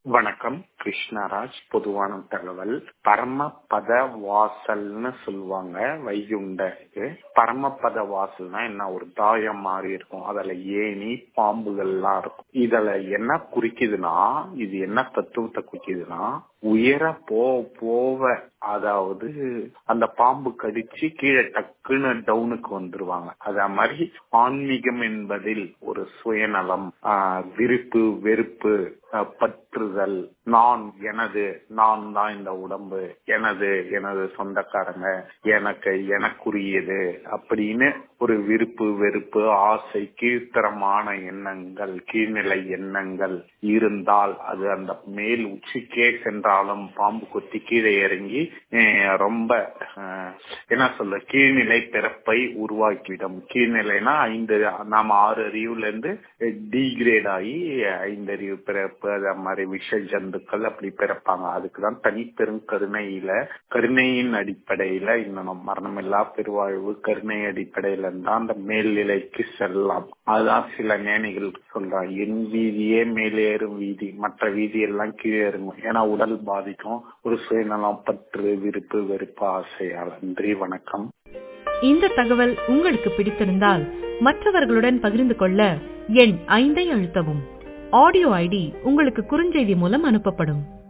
வணக்கம் கிருஷ்ணராஜ் பொதுவான தகவல் பரமபத வாசல்னு சொல்லுவாங்க வைகுண்டத்துக்கு பரமபத வாசல்னா என்ன ஒரு தாயம் மாதிரி இருக்கும் அதுல ஏணி பாம்புகள்லாம் இருக்கும் இதுல என்ன குறிக்குதுன்னா இது என்ன தத்துவத்தை குறிக்குதுன்னா உயர போ போவ அதாவது அந்த பாம்பு கடிச்சு கீழே டக்குன்னு டவுனுக்கு வந்துருவாங்க அத மாதிரி ஆன்மீகம் என்பதில் ஒரு சுயநலம் ஆஹ் விருப்பு வெறுப்பு பற்றுதல் நான் எனது நான் தான் இந்த உடம்பு எனது எனது சொந்தக்காரங்க எனக்கு எனக்குரியது அப்படின்னு ஒரு விருப்பு வெறுப்பு ஆசை கீழ்த்தரமான எண்ணங்கள் கீழ்நிலை எண்ணங்கள் இருந்தால் அது அந்த மேல் உச்சிக்கே சென்றாலும் பாம்பு கொத்தி கீழே இறங்கி ரொம்ப என்ன சொல்ல கீழ்நிலை பிறப்பை உருவாக்கிவிடும் கீழ்நிலைனா ஐந்து நாம ஆறு அறிவுல இருந்து டிகிரேட் ஆகி ஐந்து அறிவு பிறப்பு அது மாதிரி விஷ ஜந்துக்கள் அப்படி பிறப்பாங்க அதுக்குதான் தனிப்பெரும் கருணையில கருணையின் அடிப்படையில இன்னும் மரணமில்லா பெருவாழ்வு கருணை அடிப்படையில தான் அந்த மேல்நிலைக்கு செல்லலாம் அதுதான் சில ஞானிகள் சொல்றாங்க என் வீதியே மேலேறும் வீதி மற்ற வீதி எல்லாம் கீழே இறங்கும் ஏன்னா உடல் பாதிக்கும் ஒரு சுயநலம் பற்று விருப்பு வெறுப்பு ஆசையால் நன்றி வணக்கம் இந்த தகவல் உங்களுக்கு பிடித்திருந்தால் மற்றவர்களுடன் பகிர்ந்து கொள்ள எண் ஐந்தை அழுத்தவும் ஆடியோ ஐடி உங்களுக்கு குறுஞ்செய்தி மூலம் அனுப்பப்படும்